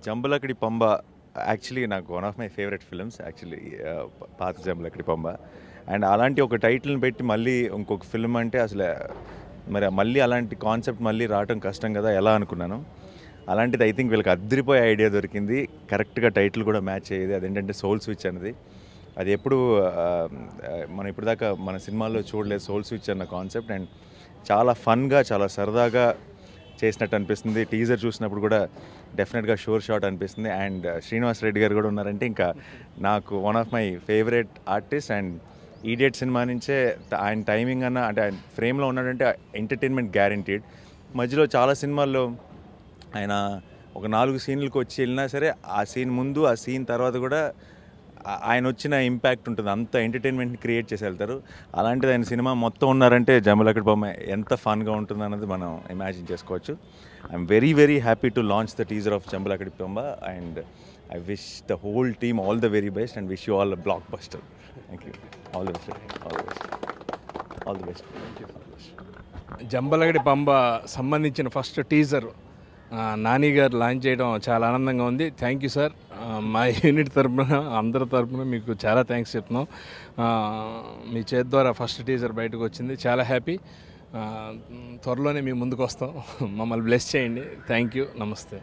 జంబలకడి Pamba actually నాకు one of my favourite films actually పాత Jambalakadi Pamba and అలాంటి ఒక టైటిల్ని పెట్టి మళ్ళీ ఇంకొక ఫిల్మ్ అంటే అసలు మరి మళ్ళీ అలాంటి కాన్సెప్ట్ మళ్ళీ రావటం కష్టం కదా ఎలా అనుకున్నాను అలాంటిది ఐ థింక్ వీళ్ళకి అద్దరిపోయే ఐడియా దొరికింది కరెక్ట్గా టైటిల్ కూడా మ్యాచ్ అయ్యేది అదేంటంటే సోల్ స్విచ్ అనేది అది ఎప్పుడు ఆ, మనం ఇప్పటిదాకా మన సినిమాల్లో చూడలేదు సోల్ స్విచ్ అన్న కాన్సెప్ట్ అండ్ చాలా ఫన్గా చాలా సరదాగా చేసినట్టు అనిపిస్తుంది టీజర్ చూసినప్పుడు కూడా డెఫినెట్గా షోర్ షాట్ అనిపిస్తుంది అండ్ శ్రీనివాస్ రెడ్డి గారు కూడా ఉన్నారంటే ఇంకా నాకు one of my favourite artist and idiot cinema నుంచే త- ఆయన టైమింగ్ అన్న అంటే ఆయన ఫ్రేమ్లో ఉన్నాడంటే ఎంటర్టైన్మెంట్ గ్యారంటీడ్ మధ్యలో చాలా సినిమాల్లో ఆయన ఒక నాలుగు సీన్లకు వచ్చి వెళ్ళినా సరే ఆ సీన్ ముందు ఆ సీన్ తర్వాత కూడా ఆ- ఆయన వచ్చిన ఇంపాక్ట్ ఉంటుంది అంత ఎంటర్టైన్మెంట్ని క్రియేట్ చేసి వెళ్తారు అలాంటిది ఆయన సినిమా మొత్తం ఉన్నారంటే జమలకడి బొమ్మ ఎంత ఫన్గా ఉంటుంది అన్నది మనం ఇమాజిన్ చేసుకోవచ్చు I'm very very happy to launch the teaser of Jambalakadi బొమ్మ and I wish the whole team all the very best and wish you all blockbuster thank you all the best all the best all the best Jambalakadi Pamba సంబంధించిన first teaser ఆ, నాని గారు launch చేయడం చాలా ఆనందంగా ఉంది thank you sir ఆ, మా unit తరపున అందరి తరపున మీకు చాలా థ్యాంక్స్ చెప్తున్నాం ఆ, మీ చేతి ద్వారా ఫస్ట్ టీజర్ బయటకు వచ్చింది చాలా హ్యాపీ ఆ, త్వరలోనే మీ ముందుకు వస్తాం మమ్మల్ని బ్లెస్ చేయండి థ్యాంక్ యూ నమస్తే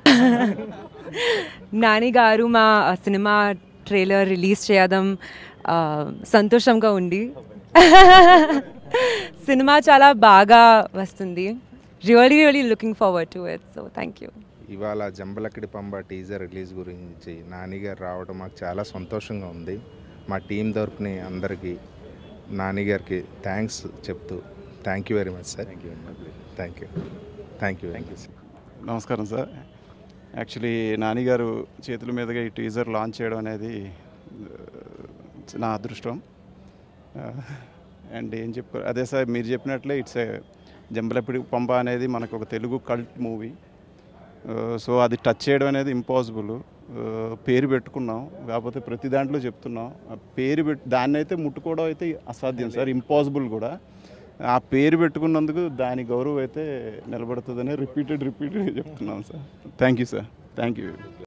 నాని గారు మా సినిమా ట్రైలర్ రిలీజ్ చేయడం ఆ, సంతోషంగా ఉంది సినిమా చాలా బాగా వస్తుంది really really looking forward to it so thank you ఇవాళ జంబలక్కడి పంబ టీజర్ రిలీజ్ గురించి నానిగారు రావడం మాకు చాలా సంతోషంగా ఉంది మా టీం తరపుని అందరికీ నానిగారికి థ్యాంక్స్ చెప్తూ thank you very much sir thank you thank you thank you thank you నమస్కారం సార్ యాక్చువల్లీ నానిగారు చేతుల మీదుగా ఈ టీజర్ లాంచ్ చేయడం అనేది ఆ, నా అదృష్టం అండ్ ఏం చెప్పుకో అదే సార్ మీరు చెప్పినట్లే ఇట్స్ ఏ జంబలపిడి పంప అనేది మనకు ఒక తెలుగు కల్ట్ మూవీ సో అది టచ్ చేయడం అనేది ఇంపాసిబుల్ పేరు పెట్టుకున్నాం కాకపోతే ప్రతి దాంట్లో చెప్తున్నాం ఆ పేరు పెట్టు దాన్ని అయితే ముట్టుకోవడం అయితే అసాధ్యం సార్ ఇంపాసిబుల్ కూడా ఆ పేరు పెట్టుకున్నందుకు దాని గౌరవం అయితే నిలబడుతుందని రిపీటెడ్ రిపీటెడ్ చెప్తున్నాం sir thank you sir thank you